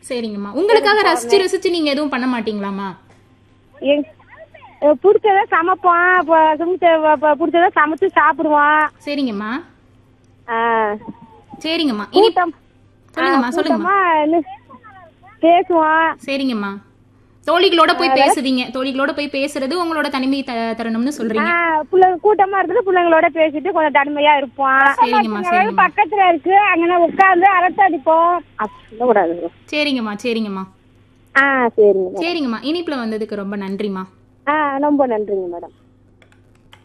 சரிங்கம்மா உங்களுக்காக ரசிச்சு ரசிச்சு நீங்க எதுவும் பண்ண மாட்டீங்களாம்மா எங் அஹ் பிடிச்சத சமைப்போம் இப்போ சுமித்த இப்போ பிடிச்சத சமைச்சு சாப்பிடுவோம் சரிங்கம்மா ஆ, சரிங்கம்மா இனி கூட்டம் சொல்லுங்கம்மா சொல்லுங்கம்மா கூட்டமா நி- பேசுவோம் சரிங்கம்மா தோழிகளோட போய் பேசுவீங்க தோழிகளோட போய் பேசுறது உங்களோட தனிமை த- தருணம்னு சொல்றீங்க ஆ, பிள்ளை கூட்டமா இருக்குது பிள்ளைங்களோட பேசிட்டு கொஞ்சம் தனிமையா இருப்போம் சரிங்கம்மா சரிங்கம்மா பக்கத்துல இருக்கு அங்கே உட்காந்து அரட்டை அடிப்போம் அப்படி கூடாது சரிங்கம்மா சரிங்கம்மா ஆ சரிங்க சரிங்கம்மா இனிப்புல வந்ததுக்கு ரொம்ப நன்றிம்மா ஆ ரொம்ப நன்றிங்க மேடம்